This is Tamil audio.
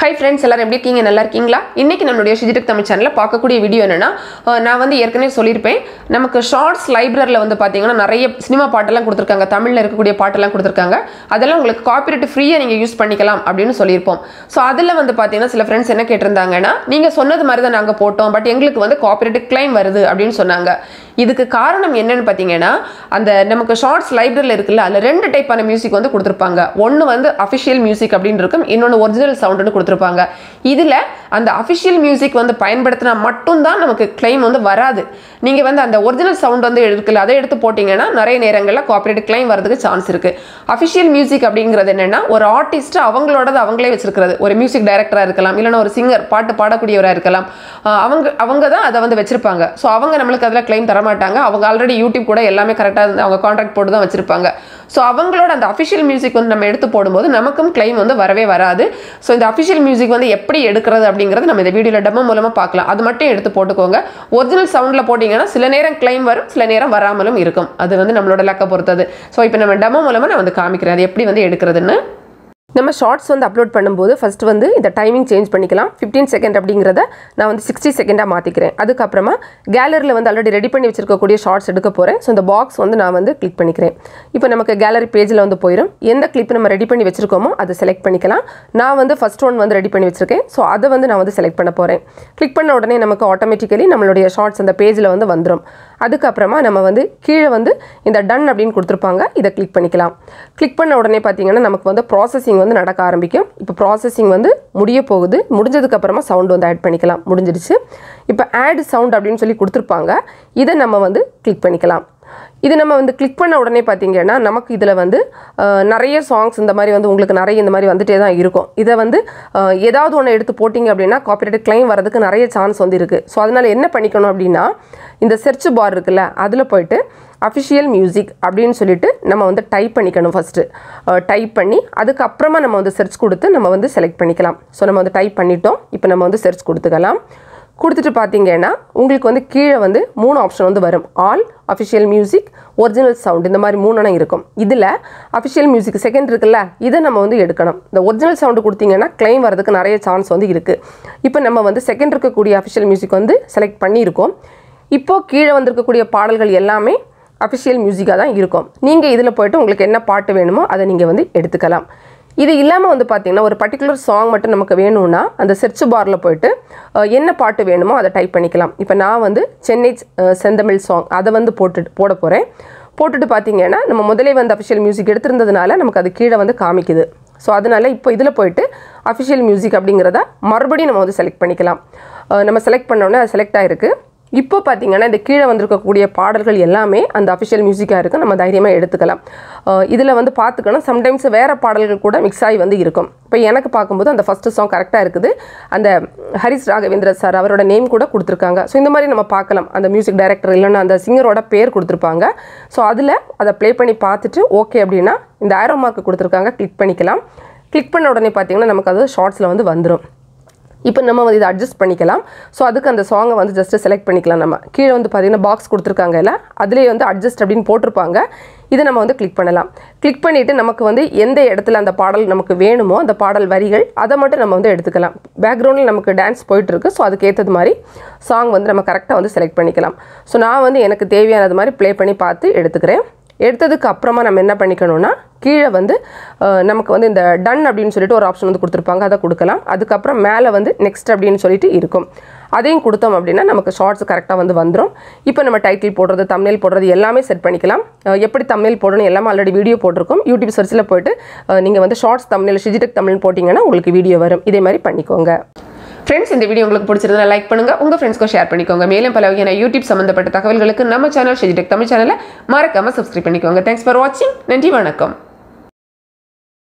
ஹை ஃப்ரெண்ட்ஸ் எல்லாரும் எப்படி இருக்கீங்க நல்லா இருக்கீங்களா இன்னைக்கு நம்மளுடைய ஷிஜிடெக் தமிழ் சேனலில் பார்க்கக்கூடிய வீடியோ என்னன்னா அஹ், நான் வந்து ஏற்கனவே சொல்லியிருப்பேன் நமக்கு ஷார்ட்ஸ் லைப்ரரியில் வந்து பார்த்தீங்கன்னா நிறைய சினிமா பாட்டெல்லாம் கொடுத்துருக்காங்க தமிழில் இருக்கக்கூடிய பாட்டெல்லாம் கொடுத்துருக்காங்க அதெல்லாம் உங்களுக்கு காப்பிரைட் ஃப்ரீயாக நீங்கள் யூஸ் பண்ணிக்கலாம் அப்படின்னு சொல்லியிருப்போம் ஸோ அதில் வந்து பார்த்தீங்கன்னா சில ஃப்ரெண்ட்ஸ் என்ன கேட்டிருந்தாங்கன்னா நீங்கள் சொன்னது மாதிரி தான் நாங்கள் போட்டோம் பட் எங்களுக்கு வந்து காப்பிரைட் கிளைம் வருது அப்படின்னு சொன்னாங்க இதுக்கு காரணம் என்னன்னு பார்த்தீங்கன்னா அந்த நமக்கு ஷார்ட்ஸ் லைப்ரரியில் இருக்குல்ல அதில் ரெண்டு டைப்பான மியூசிக் வந்து கொடுத்துருப்பாங்க ஒன்று வந்து அஃபிஷியல் மியூசிக் அப்படின்னு இருக்கும் இன்னொன்று ஒரிஜினல் சவுண்டுன்னு கொடுத்துருப்பாங்க இதில் அந்த அஃபிஷியல் மியூசிக் வந்து பயன்படுத்தினா மட்டும்தான் நமக்கு கிளைம் வந்து வராது நீங்கள் வந்து அந்த ஒரிஜினல் சவுண்ட் வந்து இருக்குல்ல அதை எடுத்து போட்டிங்கன்னா நிறைய நேரங்களில் காப்பரேட் கிளைம் வரதுக்கு சான்ஸ் இருக்குது அஃபிஷியல் மியூசிக் அப்படிங்கிறது என்னென்னா ஒரு ஆர்டிஸ்ட் அவங்களோடது அவங்களே வச்சிருக்கிறது ஒரு மியூசிக் டைரக்டராக இருக்கலாம் இல்லைன்னா ஒரு சிங்கர் பாட்டு பாடக்கூடியவராக இருக்கலாம் ஆஹ் அவங்க அவங்க தான் அதை வந்து வச்சிருப்பாங்க ஸோ அவங்க நம்மளுக்கு அதில் கிளைம் தர மாட்டாங்க அவங்க ஆல்ரெடி யூடியூப் கூட எல்லாமே கரெக்டாக இருந்து அவங்க கான்ட்ராக்ட் போட்டு தான் வச்சிருப்பாங்க ஸோ அவங்களோட அந்த அஃபிஷியல் மியூசிக் வந்து நம்ம எடுத்து போடும்போது நமக்கும் கிளைம் வந்து வரவே வராது ஸோ இந்த அஃபிஷியல் மியூசிக் வந்து எப்படி எடுக்கிறது அப்படிங்கிறது நம்ம இந்த வீடியோவில் டெமோ மூலமாக பார்க்கலாம் அது மட்டும் எடுத்து போட்டுக்கோங்க ஒரிஜினல் சவுண்டில் போட்டிங்கன்னா சில நேரம் கிளைம் வரும் சில நேரம் வராமலும் இருக்கும் அது வந்து நம்மளோட லக்கை பொறுத்தது ஸோ இப்போ நம்ம டெமோ மூலமாக நான் வந்து காமிக்கிறேன் அது எப்படி வந்து எடுக்கிறதுன்னு நம்ம ஷார்ட்ஸ் வந்து அப்லோட் பண்ணும்போது ஃபர்ஸ்ட் வந்து இந்த டைமிங் சேஞ்ச் பண்ணிக்கலாம் 15 செகண்ட் அப்படிங்கிறத நான் வந்து சிக்ஸ்டி செகண்டாக மாற்றிக்கிறேன் அதுக்கப்புறமா கேலரியில் வந்து ஆல்ரெடி ரெடி பண்ணி வச்சிருக்கக்கூடிய ஷார்ட்ஸ் எடுக்க போகிறேன் ஸோ இந்த பாக்ஸ் வந்து நான் வந்து கிளிக் பண்ணிக்கிறேன் இப்போ நமக்கு கேலரி பேஜில் வந்து போயிடும் எந்த கிளிப் நம்ம ரெடி பண்ணி வச்சிருக்கோமோ அதை செலக்ட் பண்ணிக்கலாம் நான் வந்து ஃபர்ஸ்ட் ஒன் வந்து ரெடி பண்ணி வச்சிருக்கேன் ஸோ அதை வந்து நான் வந்து செலக்ட் பண்ண போகிறேன் கிளிக் பண்ண உடனே நமக்கு ஆட்டோமேட்டிக்கலி நம்மளுடைய ஷார்ட்ஸ் அந்த பேஜில் வந்து வந்துடும் அதுக்கப்புறமா நம்ம வந்து கீழே வந்து இந்த டன் அப்படின்னு கொடுத்துருப்பாங்க இதை கிளிக் பண்ணிக்கலாம் கிளிக் பண்ண உடனே பார்த்தீங்கன்னா நமக்கு வந்து ப்ராசஸிங் வந்து நடக்க ஆரம்பிக்கும் இப்போ ப்ராசஸிங் வந்து முடிய போகுது முடிஞ்சதுக்கப்புறமா சவுண்ட் வந்து ஆட் பண்ணிக்கலாம் முடிஞ்சிடுச்சு இப்போ ஆட் சவுண்ட் அப்படின்னு சொல்லி கொடுத்துருப்பாங்க இதை நம்ம வந்து கிளிக் பண்ணிக்கலாம் இது நம்ம வந்து கிளிக் பண்ண உடனே பார்த்தீங்கன்னா நமக்கு இதில் வந்து அஹ், நிறைய சாங்ஸ் இந்த மாதிரி வந்து உங்களுக்கு நிறைய இந்த மாதிரி வந்துட்டே தான் இருக்கும் இதை வந்து அஹ், ஏதாவது ஒன்று எடுத்து போட்டிங்க அப்படின்னா காப்பிரைட் கிளைம் வரதுக்கு நிறைய சான்ஸ் வந்து இருக்குது ஸோ அதனால் என்ன பண்ணிக்கணும் அப்படின்னா இந்த செர்ச் பார் இருக்குல்ல அதில் போயிட்டு அஃபிஷியல் மியூசிக் அப்படின்னு சொல்லிட்டு நம்ம வந்து டைப் பண்ணிக்கணும் ஃபஸ்ட்டு டைப் பண்ணி அதுக்கப்புறமா நம்ம வந்து செர்ச் கொடுத்து நம்ம வந்து செலக்ட் பண்ணிக்கலாம் ஸோ நம்ம வந்து டைப் பண்ணிட்டோம் இப்போ நம்ம வந்து செர்ச் கொடுத்துக்கலாம் கொடுத்துட்டு பார்த்தீங்கன்னா உங்களுக்கு வந்து கீழே வந்து மூணு ஆப்ஷன் வந்து வரும் all official music original sound இந்த மாதிரி மூணுனா இருக்கும் இதில் அஃபிஷியல் மியூசிக் செகண்ட் இருக்குல்ல இதை நம்ம வந்து எடுக்கணும் இந்த ஒரிஜினல் சவுண்டு கொடுத்தீங்கன்னா கிளைம் வரதுக்கு நிறைய சான்ஸ் வந்து இருக்குது இப்போ நம்ம வந்து செகண்ட் இருக்கக்கூடிய அஃபிஷியல் மியூசிக் வந்து செலக்ட் பண்ணியிருக்கோம் இப்போது கீழே வந்திருக்கக்கூடிய பாடல்கள் எல்லாமே அஃபிஷியல் மியூசிக்காக தான் இருக்கும் நீங்கள் இதில் போயிட்டு உங்களுக்கு என்ன பாட்டு வேணுமோ அதை நீங்கள் வந்து எடுத்துக்கலாம் இது இல்லாமல் வந்து பார்த்தீங்கன்னா ஒரு பர்டிகுலர் சாங் மட்டும் நமக்கு வேணும்னா அந்த செர்ச் பாரில் போயிட்டு அஹ், என்ன பாட்டு வேணுமோ அதை டைப் பண்ணிக்கலாம் இப்போ நான் வந்து சென்னை அஹ், செந்தமிழ் சாங் அதை வந்து போட்டுட்டு போட போகிறேன் போட்டுட்டு பார்த்தீங்கன்னா நம்ம முதலே வந்து அஃபிஷியல் மியூசிக் எடுத்திருந்ததுனால நமக்கு அது கீழே வந்து காமிக்குது ஸோ அதனால இப்போ இதில் போயிட்டு அஃபிஷியல் மியூசிக் அப்படிங்கிறத மறுபடியும் நம்ம வந்து செலக்ட் பண்ணிக்கலாம் அஹ், நம்ம செலக்ட் பண்ணோன்னே அது செலக்ட் ஆயிருக்கு இப்போ பார்த்தீங்கன்னா இந்த கீழே வந்திருக்கக்கூடிய பாடல்கள் எல்லாமே அந்த அஃபிஷியல் மியூசிக்காக இருக்கும் நம்ம தைரியமாக எடுத்துக்கலாம் இதில் வந்து பார்த்துக்கணும் சம்டைம்ஸ் வேறு பாடல்கள் கூட மிக்ஸ் ஆகி வந்து இருக்கும் இப்போ எனக்கு பார்க்கும்போது அந்த ஃபஸ்ட்டு சாங் கரெக்டாக இருக்குது அந்த ஹரிஸ் ராகவேந்திர சார் அவரோட நேம் கூட கொடுத்துருக்காங்க ஸோ இந்த மாதிரி நம்ம பார்க்கலாம் அந்த மியூசிக் டைரக்டர் இல்லைன்னா அந்த சிங்கரோட பேர் கொடுத்துருப்பாங்க ஸோ அதில் அதை ப்ளே பண்ணி பார்த்துட்டு ஓகே அப்படின்னா இந்த ஆரோ மார்க் கொடுத்துருக்காங்க கிளிக் பண்ணிக்கலாம் கிளிக் பண்ண உடனே பார்த்தீங்கன்னா நமக்கு அது ஷார்ட்ஸில் வந்து வந்துடும் இப்போ நம்ம வந்து இதை அட்ஜஸ்ட் பண்ணிக்கலாம் ஸோ அதுக்கு அந்த சாங்கை வந்து ஜஸ்ட் செலக்ட் பண்ணிக்கலாம் நம்ம கீழே வந்து பார்த்தீங்கன்னா பாக்ஸ் கொடுத்துருக்காங்க இல்லை அதுலேயே வந்து அட்ஜஸ்ட் அப்படின்னு போட்டிருப்பாங்க இதை நம்ம வந்து கிளிக் பண்ணலாம் கிளிக் பண்ணிவிட்டு நமக்கு வந்து எந்த இடத்துல அந்த பாடல் நமக்கு வேணுமோ அந்த பாடல் வரிகள் அதை மட்டும் நம்ம வந்து எடுத்துக்கலாம் பேக்ரவுண்டில் நமக்கு டான்ஸ் போயிட்டு இருக்கு ஸோ அதுக்கு ஏற்றது மாதிரி சாங் வந்து நம்ம கரெக்டாக வந்து செலக்ட் பண்ணிக்கலாம் ஸோ நான் வந்து எனக்கு தேவையானது மாதிரி ப்ளே பண்ணி பார்த்து எடுத்துக்கிறேன் எடுத்ததுக்கு அப்புறமா நம்ம என்ன பண்ணிக்கணும்னா கீழே வந்து அஹ், நமக்கு வந்து இந்த டன் அப்படின்னு சொல்லிட்டு ஒரு ஆப்ஷன் வந்து கொடுத்துருப்பாங்க அதை கொடுக்கலாம் அதுக்கப்புறம் மேலே வந்து நெக்ஸ்ட் அப்படின்னு சொல்லிட்டு இருக்கும் அதையும் கொடுத்தோம் அப்படின்னா நமக்கு ஷார்ட்ஸ் கரெக்டாக வந்து வந்துடும் இப்போ நம்ம டைட்டில் போடுறது தமிழ் போடுறது எல்லாமே செட் பண்ணிக்கலாம் அஹ், எப்படி தமிழ் போடணும் எல்லாமே ஆல்ரெடி வீடியோ போட்டிருக்கோம் யூடியூப் சர்ச்சில் போயிட்டு நீங்கள் வந்து ஷார்ட்ஸ் தமிழ் ஷிஜிடெக் தமிழ் போட்டிங்கன்னா உங்களுக்கு வீடியோ வரும் இதே மாதிரி பண்ணிக்கோங்க ஃப்ரெண்ட்ஸ் இந்த வீடியோ உங்களுக்கு பிடிச்சிருந்தா லைக் பண்ணுங்க உங்க ஃப்ரெண்ட்ஸ்க்கும் ஷேர் பண்ணிக்கோங்க மேலும் பல வகையான யூடியூப் சம்பந்தப்பட்ட தகவல்களுக்கு நம்ம சேனல் ஷெஜிடெக் தமிழ் சேனலை மறக்காம சப்ஸ்கிரைப் பண்ணிக்கோங்க தேங்க்ஸ் ஃபார் வாட்சிங் நன்றி வணக்கம்